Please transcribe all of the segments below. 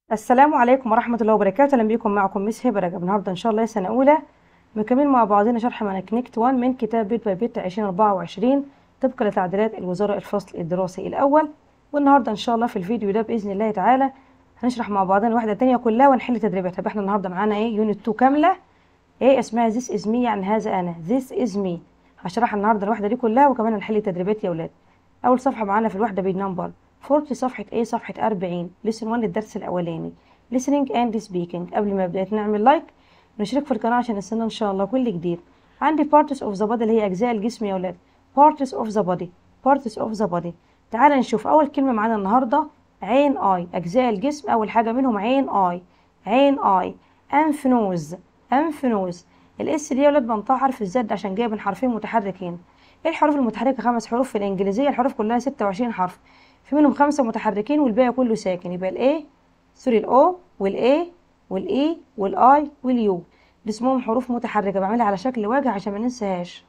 السلام عليكم ورحمة الله وبركاته أهلا بكم معكم مس هبة رجب النهاردة إن شاء الله سنة أولى مكملين مع بعضنا شرح منكنكت 1 من كتاب بيت باي بيت 2024 طبقا لتعديلات الوزارة الفصل الدراسي الأول والنهاردة إن شاء الله في الفيديو ده بإذن الله تعالى هنشرح مع بعضنا الوحدة التانية كلها ونحل تدريباتها يبقى احنا النهاردة معانا إيه يونت 2 كاملة إيه اسمها this is me يعني هذا أنا this is me هشرح النهاردة الوحدة دي كلها وكمان هنحل تدريبات يا أولاد أول صفحة معانا في الوحدة بيج نمبر 40 صفحة ايه صفحة 40 لسن 1 الدرس الأولاني listening and speaking قبل ما بدأت نعمل لايك نشترك في القناة عشان نستنى إن شاء الله كل جديد عندي parts of the body اللي هي أجزاء الجسم يا ولاد parts of the body parts of the body تعال نشوف أول كلمة معانا النهاردة عين آي أجزاء الجسم أول حاجة منهم عين آي عين آي أنف نوز أنف نوز الاس دي يا ولاد بنطقها حرف الزد عشان جايه من حرفين متحركين ايه الحروف المتحركة خمس حروف في الإنجليزية الحروف كلها ستة وعشرين حرف في منهم خمسة متحركين والباقي كله ساكن يبقى الاي سوري الاو والاي والاي والاي واليو دي اسمهم حروف متحركة بعملها على شكل واجهة عشان ما ننساهاش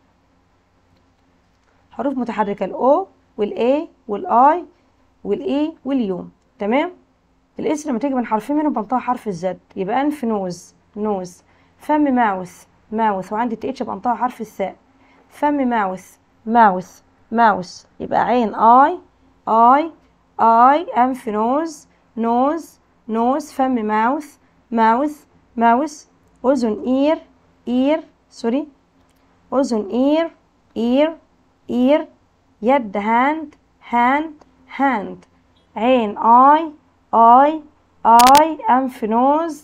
حروف متحركة الاو والاي والاي والاي واليو تمام الاس لما تيجي من حرفين منهم بنطقها حرف الزد يبقى انف نوز نوز فم ماوث ماوث وعندي تي اتش بنطقها حرف الثاء فم ماوث ماوث ماوث يبقى عين اي اي اي انف نوز نوز نوز فم ماوث ماوث ماوث اذن اير اير سوري اذن اير اير اير يد هاند هاند هاند عين اي اي اي انف نوز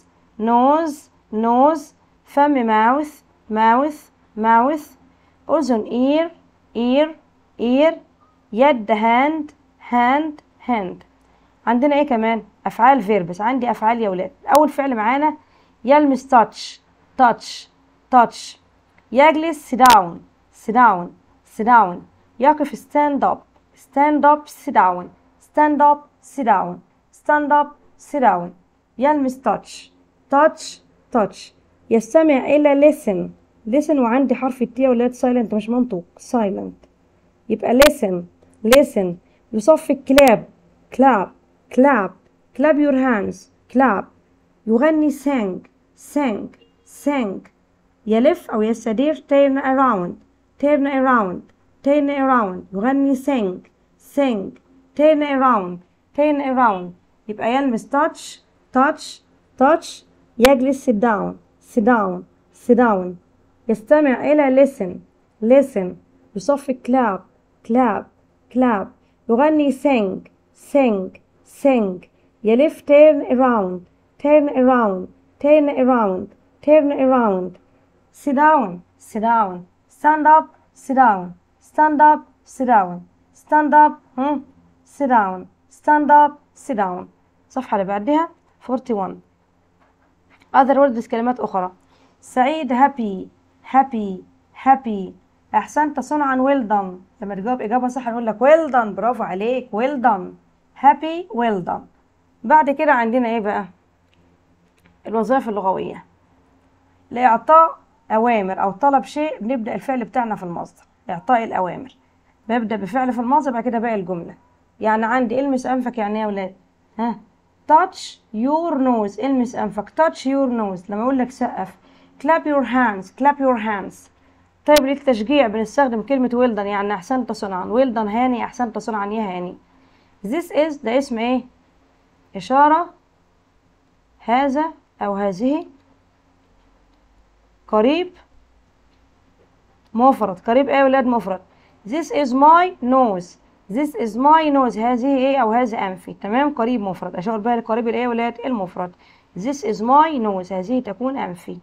نوز نوز فم ماوث ماوث ماوث اذن اير اير اير يد هاند هاند هاند عندنا ايه كمان افعال فيربس عندي افعال يا ولاد اول فعل معانا يلمس تاتش تاتش تاتش يجلس sit down sit down sit down يقف stand up stand up sit down stand up sit down stand up sit down يلمس touch touch touch يستمع إلى listen listen وعندي حرف التي يا ولاد silent مش منطوق silent يبقى listen listen يصفق clap clap clap clap your hands clap يغني sing sing sing يلف أو يستدير turn around turn around turn around يغني sing sing turn around turn around يبقى يلمس touch touch touch يجلس sit down sit down sit down يستمع إلى listen listen يصفق clap clap clap يغني sing sing sing يلف turn around turn around turn around turn around sit down sit down stand up sit down stand up sit down stand up hmm? sit down stand up sit down الصفحة اللي بعدها 41 other words كلمات أخرى سعيد happy happy happy أحسنت صنعا well done لما تجاوب إجابة صح نقول لك well done برافو عليك well done happy well done بعد كده عندنا إيه بقى الوظائف اللغوية لإعطاء أوامر أو طلب شيء بنبدأ الفعل بتاعنا في المصدر إعطاء الأوامر ببدأ بفعل في المصدر بعد كده باقي الجملة يعني عندي المس أنفك يعني إيه يا ولاد ها touch your nose المس أنفك touch your nose لما أقول لك سقف clap your hands clap your hands طيب للتشجيع بنستخدم كلمة well done يعني أحسنت صنعا well done هاني أحسنت صنعا يا هاني this is ده اسم إيه إشارة هذا أو هذه قريب مفرد قريب إيه يا ولاد مفرد this is my nose this is my nose هذه ايه او هذا انفي تمام قريب مفرد اشاور بقى لقريب الايه يا ولاد المفرد this is my nose هذه تكون انفي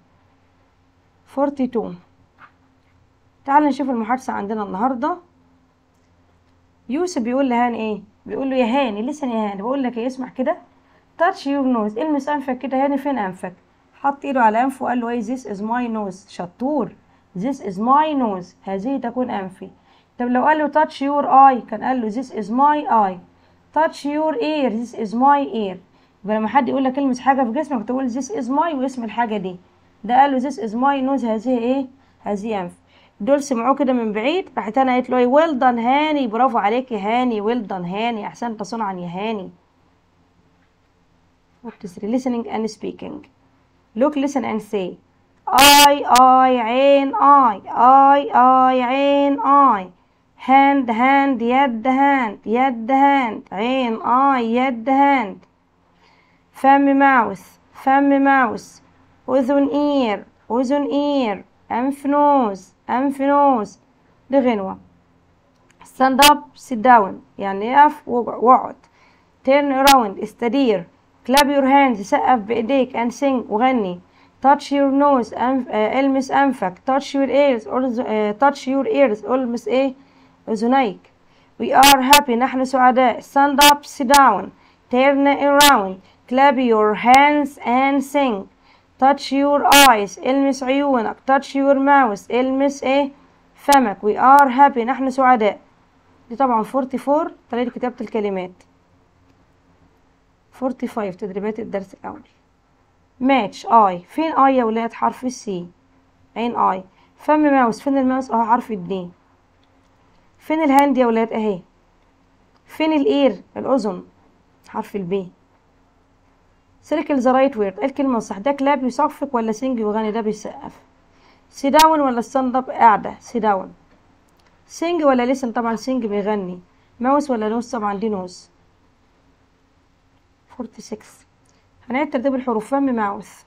42 تعال نشوف المحادثة عندنا النهاردة يوسف بيقول لهاني ايه بيقول له يا هاني لسه يا هاني بقول لك ايه اسمع كده touch your nose المس انفك كده هاني فين انفك حط ايده على انفه وقال له ايه this is my nose شطور this is my nose هذه تكون انفي طب لو قال له touch your eye كان قال له this is my eye touch your ear this is my ear يبقى لما حد يقول لك المس حاجة في جسمك تقول this is my واسم الحاجة دي ده قال له this is my nose هذه ايه هذه انف دول سمعوه كده من بعيد راحت انا قالت له ايه ويل دان هاني برافو عليك يا هاني ويل دان هاني احسنت صنعا يا هاني 43 listening and speaking look listen and say I I عين I I I عين I hand hand يد hand يد hand عين I يد hand فم mouth فم mouth أذن ear أذن ear أنف nose أنف nose دي غنوة stand up sit down يعني اقف واقعد turn around استدير clap your hands سقف بإيديك and sing وغني touch your nose أنف... آه المس أنفك touch your ears أرز... آه touch your ears ألمس إيه أذنيك we are happy نحن سعداء stand up sit down turn around clap your hands and sing touch your eyes المس عيونك touch your mouth المس إيه فمك we are happy نحن سعداء دي طبعا 44 طريقة كتابة الكلمات 45 تدريبات الدرس الأول ماتش اي فين اي يا ولاد حرف السي عين اي فم ماوس فين الماوس اهو حرف الدي فين الهاند يا ولاد اهي فين الاير الاذن حرف البي سيركل ذا رايت وورد ايه الكلمه الصح ده كلاب يصفق ولا سينج يغني ده بيسقف سي داون ولا ستاند اب قاعده سي داون سينج ولا لسن طبعا سينج بيغني ماوس ولا نوز طبعا دي نوز 46 هنعيد ترتيب الحروف فم ماوث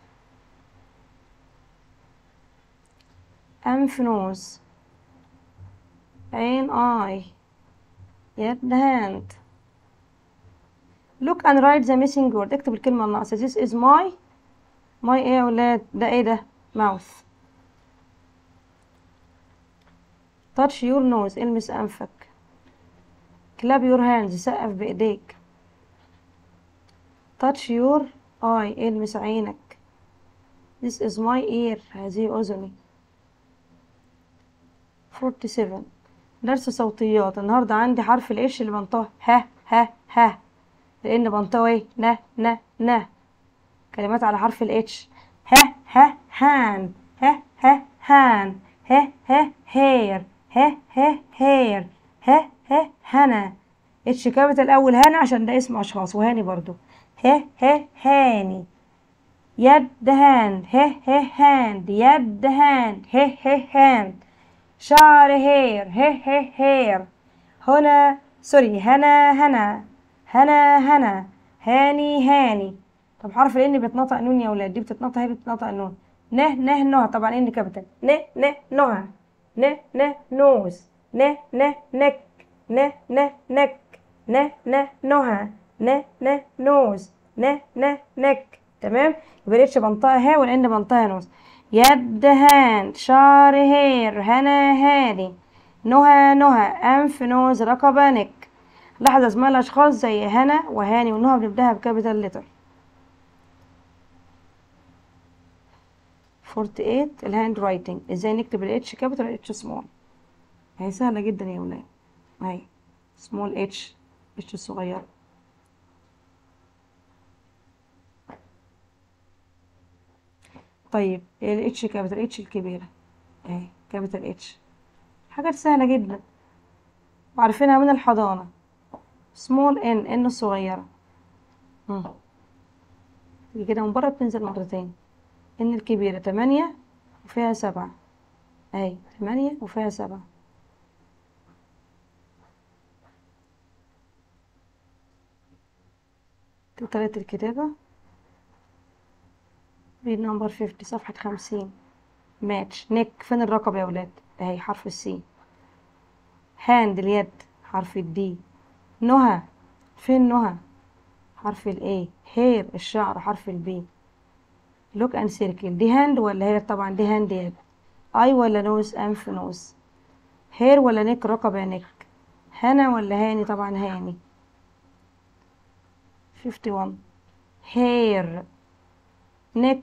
أنف نوز عين آي يد هاند look and write the missing word اكتب الكلمة الناقصة this is my my ايه يا ولاد ده ايه ده mouth touch your nose المس أنفك clap your hands سقف بإيديك touch your eye المس عينك this is my ear هذه أذني 47 درس صوتيات النهاردة عندي حرف الإيش اللي بنطقه ها ها ها لأن بنطقه ايه نا نا نا كلمات على حرف الإتش ها ها هان ها ها هان ها ها هير ها ها هير ها ها هنا اتش كابيتال الأول هنا عشان ده اسم أشخاص وهاني برضو ها ها هاني يد هاند ها ها هاند يد هاند ها ها هاند شعر هير ها ها هير هنا سوري هنا هنا هنا هنا هاني هاني طب حرف الان بيتنطق نون يا ولاد دي بتتنطق هي بتتنطق نون نه نه نوع طبعا ان كابيتال نه نه نوع نه نه نوز نه نه نك نه نه نك نه نه نوع نه نه نوز نه نه نك تمام يبقى الاتش بنطقها ها والان بنطقها نوز يد هاند شعر هير هنا هادي نهى نهى أنف نوز رقبة نك لاحظ أسماء الأشخاص زي هنا وهاني ونهى بنبدأها بكابيتال لتر 48 الهاند رايتنج ازاي نكتب الاتش كابيتال اتش سمول هي سهلة جدا يا ولاد اهي سمول اتش اتش الصغيرة طيب الاتش كابيتال اتش الكبيرة اهي كابيتال اتش حاجات سهلة جدا وعارفينها من الحضانة سمول ان ان الصغيرة مم. تيجي كده من بره بتنزل مرتين ان الكبيرة تمانية وفيها سبعة اهي تمانية وفيها سبعة دي طريقة الكتابة ريد نمبر 50 صفحة خمسين ماتش نيك فين الرقبة يا ولاد اهي حرف السي هاند اليد حرف الدي نهى فين نهى حرف الاي هير الشعر حرف البي لوك اند سيركل دي هاند ولا هير طبعا دي هاند يد اي ولا نوز انف نوز هير ولا نيك رقبة نيك هنا ولا هاني طبعا هاني 51 هير نيك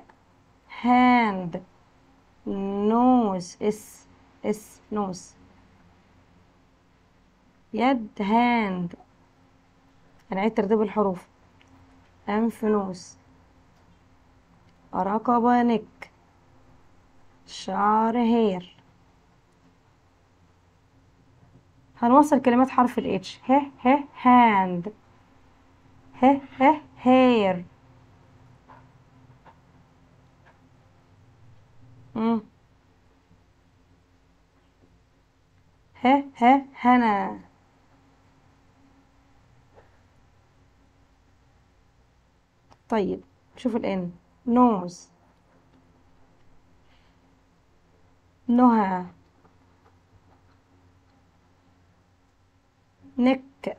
هاند نوز اس اس نوز يد هاند هنعيد ترتيب الحروف أنف نوز رقبة نك شعر هير هنوصل كلمات حرف الاتش ه ه هاند ه ه هير مم. ها ها هنا طيب شوف الان نوز نهى نك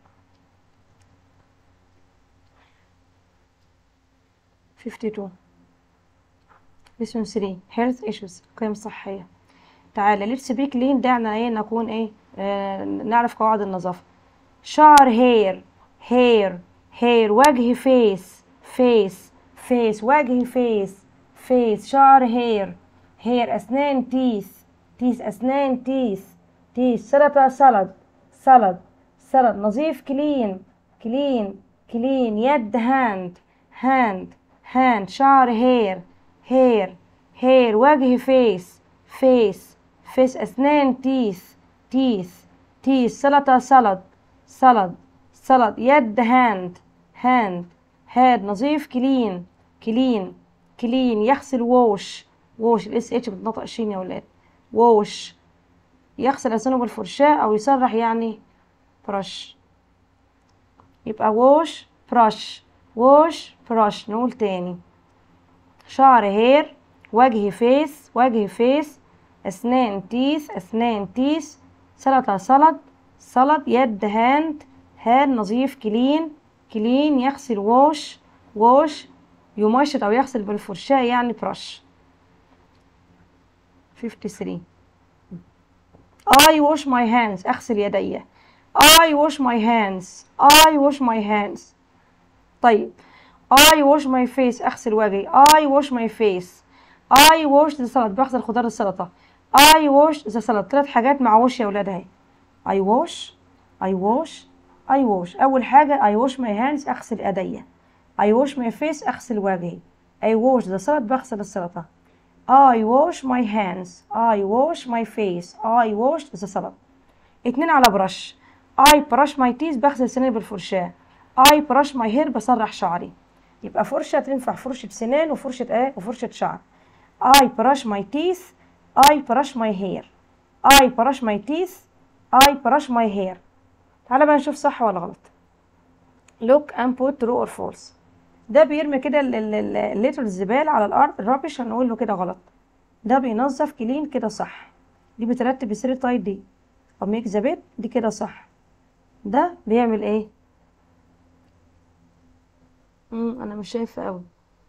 52 lesson 3 health issues قيم صحية تعالى let's speak clean دعنا ايه نكون ايه آه نعرف قواعد النظافة شعر هير هير هير وجه فيس فيس فيس وجه فيس فيس شعر هير هير أسنان تيث تيث أسنان تيث تيث سلطة سلد سلد سلد نظيف كلين كلين كلين يد هاند هاند هاند شعر هير هير هير وجه فيس فيس فيس أسنان تيث تيث تيث سلطة سلد سلد سلد يد هاند هاند هاد نظيف كلين كلين كلين يغسل ووش ووش الاس اتش بتنطق شين يا ولاد ووش يغسل لسانه بالفرشاة او يسرح يعني برش يبقى ووش برش ووش برش نقول تاني شعر هير وجه فيس وجه فيس اسنان تيث اسنان تيث سلطة سلط سلط يد هاند هاند نظيف كلين كلين يغسل ووش ووش يمشط او يغسل بالفرشاة يعني برش 53 I wash my hands اغسل يدي I wash my hands I wash my hands طيب I wash my face اغسل وجهي I wash my face I wash the salad بغسل خضار السلطة I wash the salad ثلاث حاجات مع وش يا ولاد اهي I wash I wash I wash أول حاجة I wash my hands أغسل إيديا I wash my face أغسل وجهي I wash the salad بغسل السلطة I wash my hands I wash my face I wash the salad اتنين على برش I brush my teeth بغسل سناني بالفرشاة I brush my hair بسرح شعري يبقى فرشة تنفع فرشة سنان وفرشة ايه وفرشة شعر I brush my teeth I brush my hair I brush my teeth I brush my hair تعالى بقى نشوف صح ولا غلط look and put true or false ده بيرمي كده الليتر الزبالة على الأرض الرابش هنقول له كده غلط ده بينظف كلين كده صح دي بترتب السير تايد دي أو ميك ذا بيت دي كده صح ده بيعمل ايه مم انا مش شايفه قوي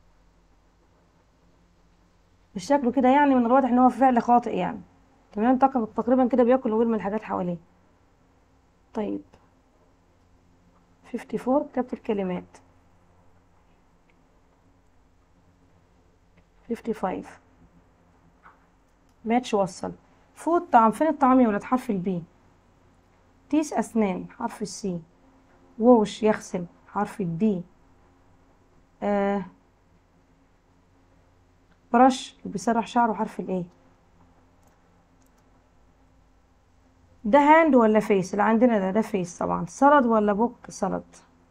مش شكله كده يعني من الواضح ان هو فعل خاطئ يعني تمام تقريبا كده بياكل ويرمي الحاجات حواليه طيب 54 كتبت الكلمات 55 ماتش وصل فوت طعم فين الطعام يا ولاد حرف البي تيس أسنان حرف السي ووش يغسل حرف الدي آه برش بيسرح شعره حرف الايه ده هاند ولا فيس اللي عندنا ده ده فيس طبعا سلد ولا بوك سلد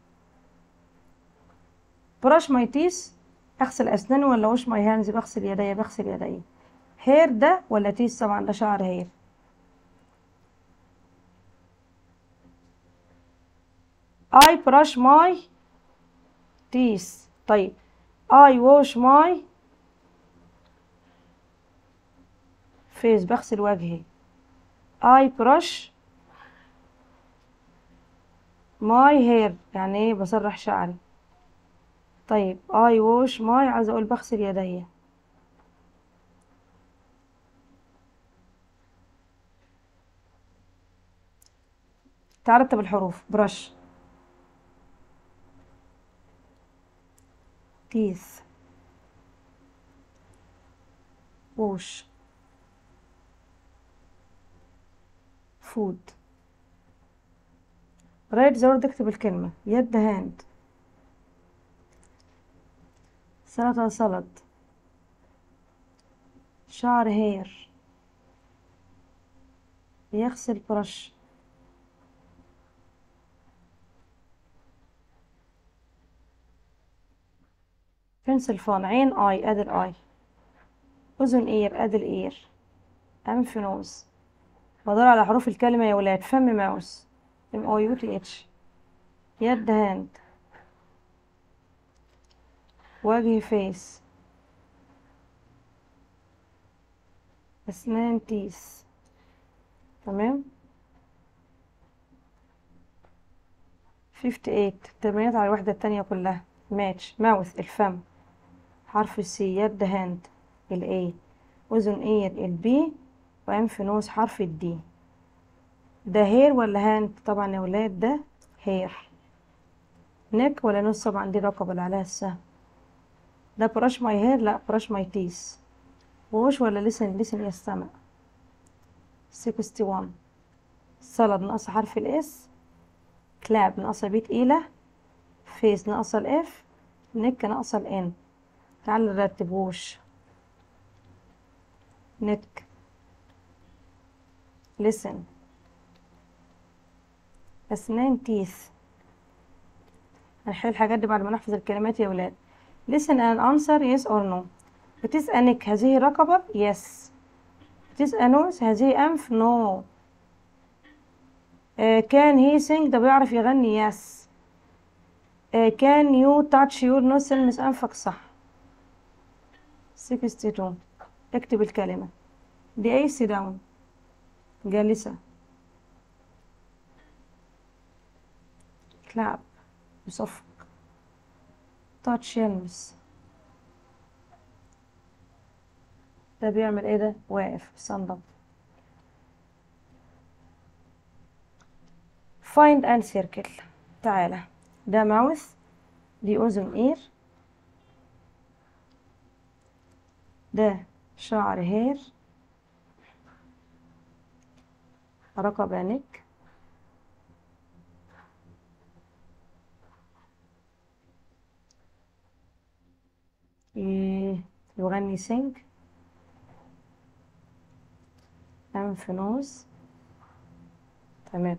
برش ماي تيس اغسل اسناني ولا وش ماي هاندز بغسل يدي بغسل يدي هير ده ولا تيس طبعا ده شعر هير I brush my teeth طيب I wash my face بغسل وجهي I brush my hair يعني ايه بسرح شعري طيب I wash my عايزة اقول بغسل يدي تعرتب الحروف برش teeth wash food رايت زود اكتب الكلمة يد هاند سلطة سلد شعر هير يغسل برش بنسل فون عين اي ادي الاي أذن إير أدي الإير أنف نوز بدور على حروف الكلمة يا ولاد فم ماوس ام او يو تي اتش يد هاند وجه فيس أسنان تيس تمام فيفتي ايت تمرينات على الوحدة التانية كلها ماتش ماوث الفم حرف السي يد هاند الاي أذن اير البي وأنف نوز حرف الدي ده هير ولا هاند طبعا يا ولاد ده هير نك ولا نص طبعا دي الرقبة اللي عليها السهم ده براش ماي هير لا براش ماي تيس ووش ولا لسن لسن يستمع 61 سلد ناقص حرف الاس كلاب ناقصة بي تقيلة فيس ناقصة الاف نك ناقصة الان تعال نرتب ووش نك listen أسنان تيث هنحل الحاجات دي بعد ما نحفظ الكلمات يا ولاد listen and answer yes or no it is a neck هذه رقبة yes it is a nose هذه أنف no uh, can he sing ده بيعرف يغني yes uh, can you touch your nose تلمس أنفك صح 62 اكتب الكلمة دي أي sit down جالسة كلاب يصفق تاتش يلمس ده بيعمل ايه ده واقف stand up find and circle تعالى ده ماوث دي اذن اير ده شعر هير رقبة نك يغني سينج أنف نوز تمام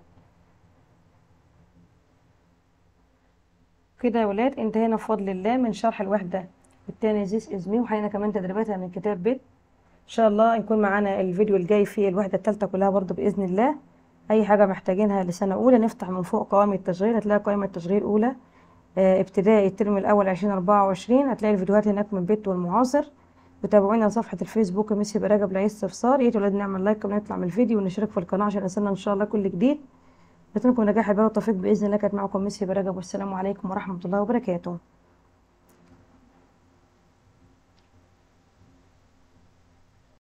كده يا ولاد انتهينا بفضل الله من شرح الوحدة التاني زيس ازمي وحلينا كمان تدريباتها من كتاب بيت ان شاء الله يكون معانا الفيديو الجاي في الوحدة التالتة كلها برضو بإذن الله اي حاجة محتاجينها لسنة اولى نفتح من فوق قوائم التشغيل هتلاقي قائمة تشغيل اولى اه ابتدائي الترم الاول عشرين اربعة وعشرين هتلاقي الفيديوهات هناك من بيت والمعاصر وتابعونا على صفحة الفيسبوك ميسي براجب لأي استفسار يا ريت ولاد نعمل لايك قبل نطلع من الفيديو ونشترك في القناة عشان يصلنا ان شاء الله كل جديد نتمنى لكم نجاح البال والتوفيق بإذن الله كانت معكم ميسي براجب والسلام عليكم ورحمة الله وبركاته